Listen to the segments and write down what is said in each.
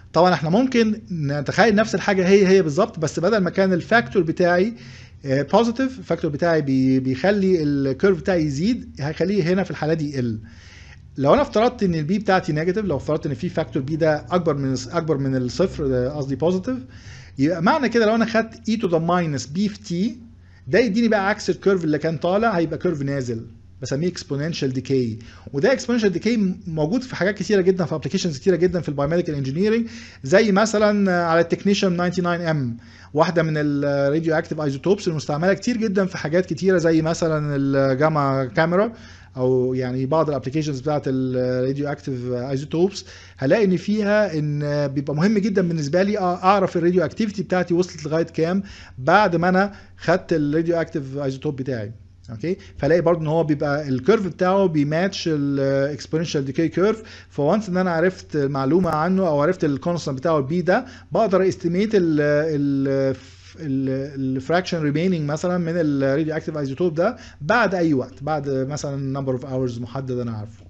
طبعا احنا ممكن نتخيل نفس الحاجه هي هي بالظبط بس بدل ما كان الفاكتور بتاعي بوزيتيف الفاكتور بتاعي بي- بيخلي الكيرف بتاعي يزيد هيخليه هنا في الحاله دي يقل لو انا افترضت ان البي بتاعتي نيجاتيف لو افترضت ان في فاكتور بي ده اكبر من اكبر من الصفر ده قصدي بوزيتيف يبقى معنى كده لو انا خدت اي تو ذا ماينس بي في تي ده يديني بقى عكس الكيرف اللي كان طالع هيبقى كيرف نازل بسميه اكسبوننشال ديكي وده اكسبوننشال ديكي موجود في حاجات كتيره جدا في ابلكيشنز كتيره جدا في البايوميديكال انجينيرنج زي مثلا على التكنيشن 99 ام واحده من الراديو اكتيف ايزوتوبس المستعمله كتير جدا في حاجات كتيره زي مثلا الجاما كاميرا او يعني بعض الابلكيشنز بتاعت الراديو اكتيف ايزوتوبس هلاقي ان فيها ان بيبقى مهم جدا بالنسبه لي اعرف الراديو اكتيفيتي بتاعتي وصلت لغايه كام بعد ما انا خدت الراديو اكتيف ايزوتوب بتاعي اوكي فلاقي برضه ان هو بيبقى الكيرف بتاعه بيماتش الاكسبوننشال ديكي كيرف فوانس ان انا عرفت معلومه عنه او عرفت الكونستنت بتاعه البي ده بقدر استيميت ال الفراكشن ريميننج مثلا من الراديو اكتيف ايزوتوب ده بعد اي وقت بعد مثلا نمبر اوف اورز محدد انا عارفه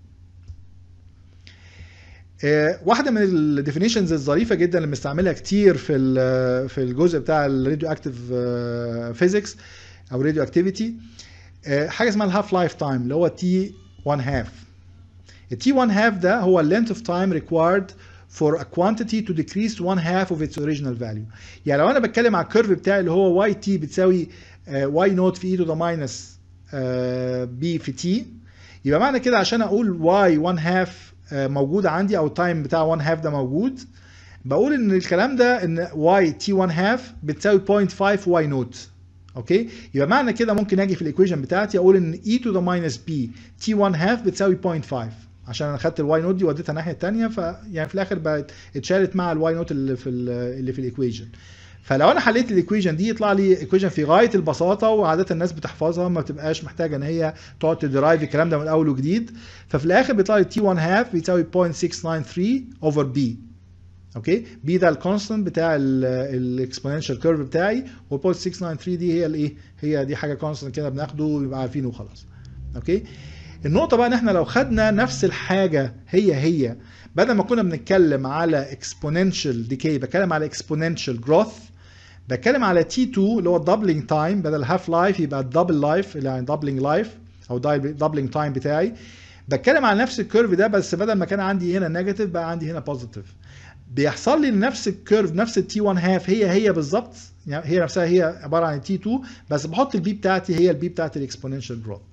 واحده من الديفينيشنز الظريفه جدا اللي بنستعملها كتير في في الجزء بتاع الراديو اكتيف فيزيكس او راديو اكتيفيتي حاجه اسمها الهاف لايف تايم اللي هو تي 1 هاف التي 1 هاف ده هو اللينث اوف تايم ريكوايرد for a quantity to decrease one half of its original value يعني لو انا بتكلم على الكيرف بتاعي اللي هو واي تي بتساوي واي نوت في اي تو ذا ماينس بي في تي يبقى معنى كده عشان اقول واي 1 هاف موجود عندي او التايم بتاع 1 هاف ده موجود بقول ان الكلام ده ان واي تي 1 هاف بتساوي 0.5 واي نوت اوكي يبقى معنى كده ممكن اجي في الايكويشن بتاعتي اقول ان e to the minus b t 1 هاف بتساوي 0.5 عشان انا خدت الواي نوت دي وديتها الناحيه الثانيه فيعني في الاخر بقت اتشالت مع الواي نوت اللي في اللي في الايكويشن فلو انا حليت الايكويشن دي يطلع لي ايكويشن في غايه البساطه وعاده الناس بتحفظها ما بتبقاش محتاجه ان هي تقعد تدرايف الكلام ده من اول وجديد ففي الاخر بيطلع لي تي 1 هاف بيساوي 0.693 اوفر بي اوكي بي ده الكونستنت بتاع الاكسبوننشال كيرف بتاعي و 0.693 دي هي الايه هي دي حاجه كونستنت كده بناخده ويبقى عارفينه وخلاص اوكي النقطة بقى ان احنا لو خدنا نفس الحاجة هي هي بدل ما كنا بنتكلم على exponential decay بتكلم على exponential growth بتكلم على T2 اللي هو doubling time بدل half life يبقى double life اللي يعني doubling life او doubling time بتاعي بتكلم على نفس الكيرف ده بس بدل ما كان عندي هنا نيجاتيف بقى عندي هنا بوزيتيف بيحصل لي نفس الكيرف نفس التي 1 هاف هي هي بالظبط يعني هي نفسها هي عباره عن التي 2 بس بحط البي بتاعتي هي البي بتاعت الاكسبوننشال جروث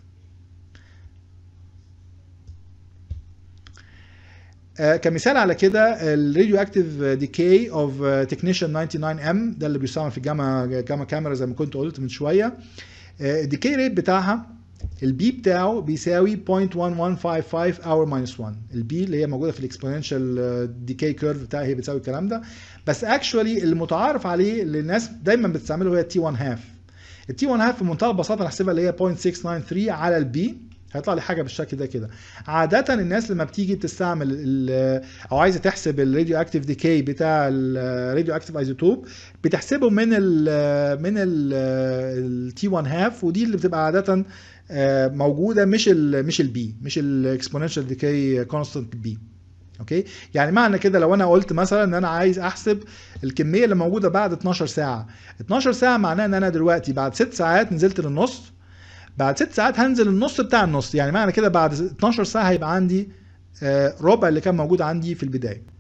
كمثال على كده الراديو اكتيف ديكي اوف تكنيشن 99 ام ده اللي بيستعمل في الجاما جاما كاميرا زي ما كنت قلت من شويه الديكي ريت بتاعها البي بتاعه بيساوي 0.1155 اور ماينس 1 البي اللي هي موجوده في الاكسبوننشال ديكي كيرف بتاعي هي بتساوي الكلام ده بس اكشولي المتعارف عليه اللي الناس دايما بتستعمله هي تي 1 هاف التي 1 هاف بمنتهى البساطه نحسبها اللي هي 0.693 على البي هيطلع لي حاجه بالشكل ده كده عاده الناس لما بتيجي تستعمل او عايزه تحسب الراديو اكتيف ديكي بتاع الراديو اكتيف ايزوتوب بتحسبه من ال من التي 1 هاف ودي اللي بتبقى عاده موجوده مش ال مش البي مش الاكسبوننشال ديكي كونستانت بي اوكي يعني معنى كده لو انا قلت مثلا ان انا عايز احسب الكميه اللي موجوده بعد 12 ساعه 12 ساعه معناه ان انا دلوقتي بعد 6 ساعات نزلت للنص بعد 6 ساعات هنزل النص بتاع النص يعني معنى كده بعد 12 ساعه هيبقى عندي ربع اللي كان موجود عندي في البدايه